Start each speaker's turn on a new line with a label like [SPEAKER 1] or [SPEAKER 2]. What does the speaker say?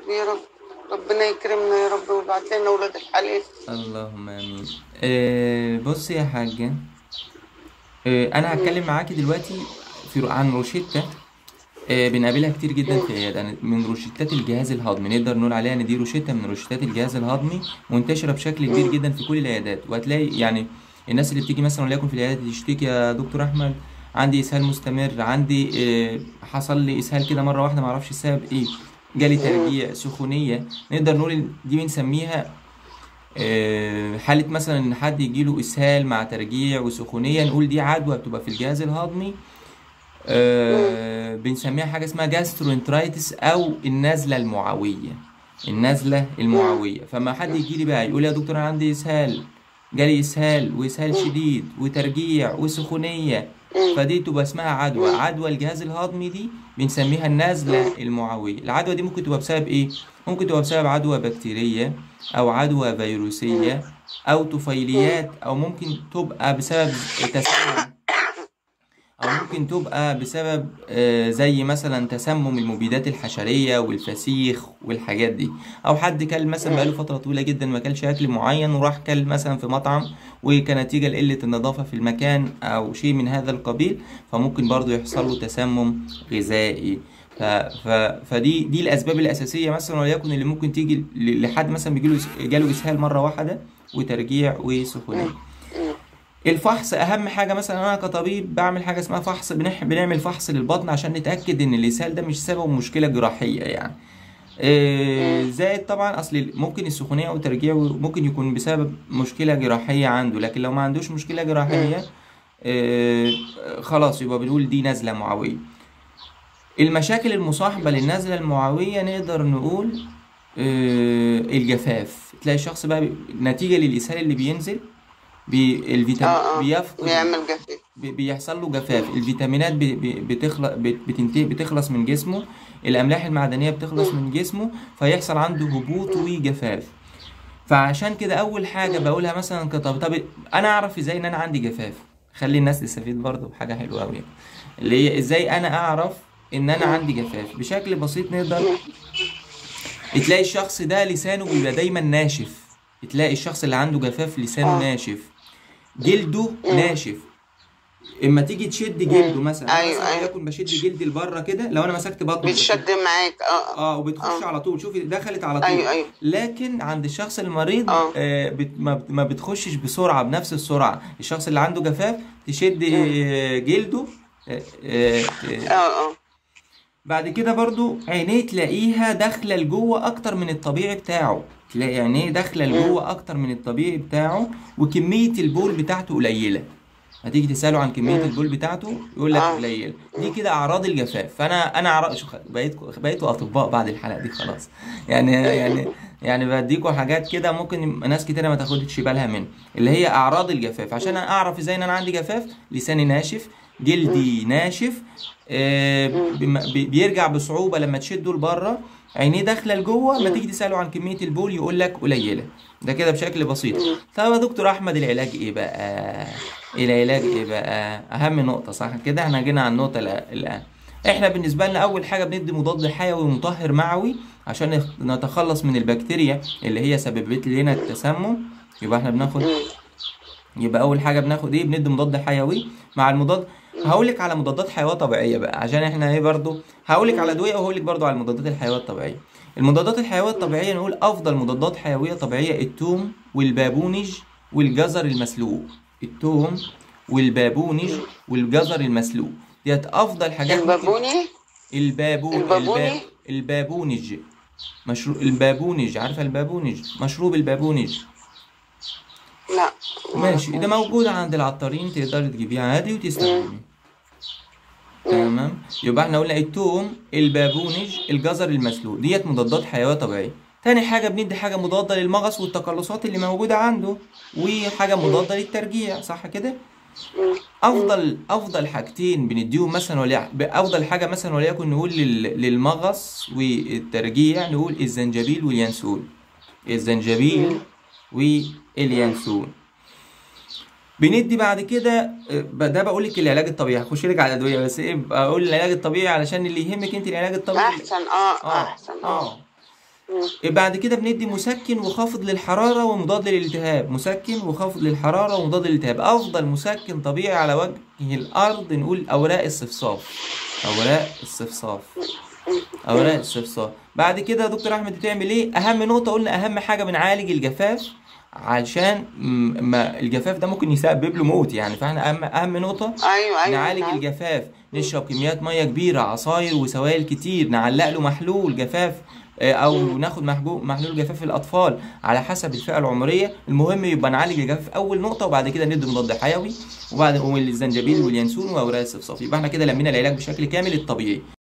[SPEAKER 1] يا رب ربنا يكرمنا يا رب ويبعت لنا ولاد الحلال
[SPEAKER 2] اللهم امين آه بصي يا حاجة آه انا هتكلم معاكي دلوقتي في عن روشتة آه بنقابلها كتير جدا في العيادة أنا من روشتات الجهاز الهضمي نقدر نقول عليها ان دي روشتة من روشتات الجهاز الهضمي منتشرة بشكل كبير جدا في كل العيادات وهتلاقي يعني الناس اللي بتيجي مثلا وليكن في العيادة تشتكي يا دكتور احمد عندي اسهال مستمر عندي آه حصل لي اسهال كده مرة واحدة معرفش السبب ايه جالي ترجيع سخونية نقدر نقول إن دي بنسميها آه، حالة مثلا إن حد يجيله إسهال مع ترجيع وسخونية نقول دي عدوى بتبقى في الجهاز الهضمي آه، بنسميها حاجة اسمها جاسترونترايتس أو النزلة المعوية النزلة المعوية فما حد يجي لي بقى يقول يا دكتور أنا عندي إسهال جالي إسهال وإسهال شديد وترجيع وسخونية فدي تبقى اسمها عدوى عدوى الجهاز الهضمي دي بنسميها النزلة المعوية العدوى دي ممكن تبقى بسبب إيه؟ ممكن تبقى بسبب عدوى بكتيرية أو عدوى فيروسية أو طفيليات أو ممكن تبقى بسبب تسمم أو ممكن تبقى بسبب آه، زي مثلا تسمم المبيدات الحشرية والفسيخ والحاجات دي أو حد كل مثلا بقاله فترة طويلة جدا ما كلش أكل معين وراح كل مثلا في مطعم وكنتيجة لقلة النظافة في المكان أو شيء من هذا القبيل فممكن برضو يحصل له تسمم غذائي ف... ف... فدي دي الأسباب الأساسية مثلا وليكن اللي ممكن تيجي ل- لحد مثلا بيجيله إس- جاله إسهال مرة واحدة وترجيع وسخونية الفحص اهم حاجه مثلا انا كطبيب بعمل حاجه اسمها فحص بنح... بنعمل فحص للبطن عشان نتاكد ان الاسهال ده مش سبب مشكله جراحيه يعني آه، زائد طبعا اصل ممكن السخونيه او الترجيع ممكن يكون بسبب مشكله جراحيه عنده لكن لو ما عندوش مشكله جراحيه آه، خلاص يبقى بنقول دي نزله معويه المشاكل المصاحبه للنزله المعويه نقدر نقول آه، الجفاف تلاقي الشخص بقى بي- نتيجه للاسهال اللي بينزل بي الفيتامين
[SPEAKER 1] اه اه
[SPEAKER 2] بيفقد
[SPEAKER 1] بيعمل جفاف
[SPEAKER 2] بي- بيحصل له جفاف الفيتامينات بتخلص بتنتهي بتخلص من جسمه الاملاح المعدنيه بتخلص من جسمه فيحصل عنده هبوط وجفاف فعشان كده اول حاجه بقولها مثلا كطب طب انا اعرف ازاي ان انا عندي جفاف خلي الناس تستفيد برضه بحاجه حلوه قوي اللي هي ازاي انا اعرف ان انا عندي جفاف بشكل بسيط نقدر تلاقي الشخص ده لسانه بيبقى دايما ناشف تلاقي الشخص اللي عنده جفاف لسانه
[SPEAKER 1] اه
[SPEAKER 2] ناشف جلده ناشف اما تيجي تشد جلده مثلا انا
[SPEAKER 1] ايوه
[SPEAKER 2] مثلا
[SPEAKER 1] ايوه
[SPEAKER 2] وليكن بشد جلد لبره كده لو انا مسكت بطنه كده
[SPEAKER 1] بتشد معاك اه
[SPEAKER 2] اه وبتخش
[SPEAKER 1] اه
[SPEAKER 2] على طول شوفي دخلت على طول
[SPEAKER 1] ايوه ايوه
[SPEAKER 2] لكن عند الشخص المريض
[SPEAKER 1] اه
[SPEAKER 2] آه بت ما بت- ما بتخشش بسرعه بنفس السرعه الشخص اللي عنده جفاف تشد
[SPEAKER 1] مم.
[SPEAKER 2] آه، جلده آه، آه،
[SPEAKER 1] اه
[SPEAKER 2] آه،
[SPEAKER 1] اه
[SPEAKER 2] بعد كده برضو عينيه تلاقيها داخله لجوه اكتر من الطبيعي بتاعه تلاقي عينيه داخله
[SPEAKER 1] مم.
[SPEAKER 2] لجوه اكتر من الطبيعي بتاعه وكميه البول بتاعته قليله هتيجي تساله عن كميه
[SPEAKER 1] مم.
[SPEAKER 2] البول بتاعته يقول لك
[SPEAKER 1] اه
[SPEAKER 2] قليله دي كده اعراض الجفاف فانا انا أعرف شو بقيت بقيتوا اطباء بعد الحلقه دي خلاص يعني يعني يعني بديكوا حاجات كده ممكن ناس كتيره ما تاخدش بالها منها اللي هي اعراض الجفاف عشان اعرف ازاي ان انا عندي جفاف لساني ناشف جلدي ناشف آه، بم- بي- بيرجع بصعوبه لما تشده لبره عينيه داخله لجوه ما تيجي تساله عن كميه البول يقول لك قليله ده كده بشكل بسيط طب يا دكتور احمد العلاج ايه بقى العلاج ايه بقى اهم نقطه صح كده احنا جينا على النقطه الأ- الان احنا بالنسبه لنا اول حاجه بندي مضاد حيوي ومطهر معوي عشان نخ- نتخلص من البكتيريا اللي هي سببت لنا التسمم يبقى احنا بناخد
[SPEAKER 1] مم.
[SPEAKER 2] يبقى اول حاجه بناخد ايه بندي مضاد حيوي مع المضاد هقول لك على مضادات حيويه طبيعيه بقى عشان احنا ايه برضو هقول لك على ادويه وهقول لك برضو على المضادات الحيويه الطبيعيه المضادات الحيويه الطبيعيه نقول افضل مضادات حيويه طبيعيه التوم والبابونج والجزر المسلوق التوم والبابونج والجزر المسلوق ديت افضل حاجات ممكن
[SPEAKER 1] البابوني
[SPEAKER 2] البابون الباب
[SPEAKER 1] البابوني
[SPEAKER 2] البابونج مشروب البابونج عارفه البابونج مشروب البابونج
[SPEAKER 1] لا
[SPEAKER 2] ماشي ده
[SPEAKER 1] معرفوش
[SPEAKER 2] موجود عند العطارين تقدر تجيبيه عادي
[SPEAKER 1] مم.
[SPEAKER 2] وتستخدميه
[SPEAKER 1] مم.
[SPEAKER 2] تمام يبقى احنا قلنا التوم البابونج الجزر المسلوق ديت مضادات حيويه طبيعيه تاني حاجه بندي حاجه مضاده للمغص والتقلصات اللي موجوده عنده وحاجه مضاده للترجيع صح كده
[SPEAKER 1] مم. مم.
[SPEAKER 2] افضل افضل حاجتين بنديهم مثلا ولا افضل حاجه مثلا وليكن نقول لل... للمغص والترجيع نقول الزنجبيل واليانسون الزنجبيل
[SPEAKER 1] مم.
[SPEAKER 2] واليانسون بندي بعد كده آه، ده بقول لك العلاج الطبيعي هخش لك على الادويه بس ايه بقول العلاج الطبيعي علشان اللي يهمك انت العلاج الطبيعي
[SPEAKER 1] احسن اه
[SPEAKER 2] اه
[SPEAKER 1] احسن اه
[SPEAKER 2] اه
[SPEAKER 1] مم.
[SPEAKER 2] بعد كده بندي مسكن وخافض للحرارة ومضاد للالتهاب مسكن وخافض للحرارة ومضاد للالتهاب أفضل مسكن طبيعي على وجه الأرض نقول أوراق الصفصاف أوراق الصفصاف أوراق الصفصاف بعد كده يا دكتور أحمد بتعمل إيه أهم نقطة قلنا أهم حاجة بنعالج الجفاف علشان م- ما الجفاف ده ممكن يسبب له موت يعني فاحنا أهم أهم نقطة
[SPEAKER 1] ايوه ايوه
[SPEAKER 2] نعالج
[SPEAKER 1] نعم.
[SPEAKER 2] الجفاف نشرب كميات ميه كبيره عصاير وسوائل كتير نعلق له محلول جفاف آه، او ناخد محجو- محلول جفاف الاطفال على حسب الفئه العمريه المهم يبقى نعالج الجفاف اول نقطه وبعد كده ندي مضاد حيوي وبعد والزنجبيل واليانسون واوراق الصفصاف يبقى احنا كده لمينا العلاج بشكل كامل الطبيعي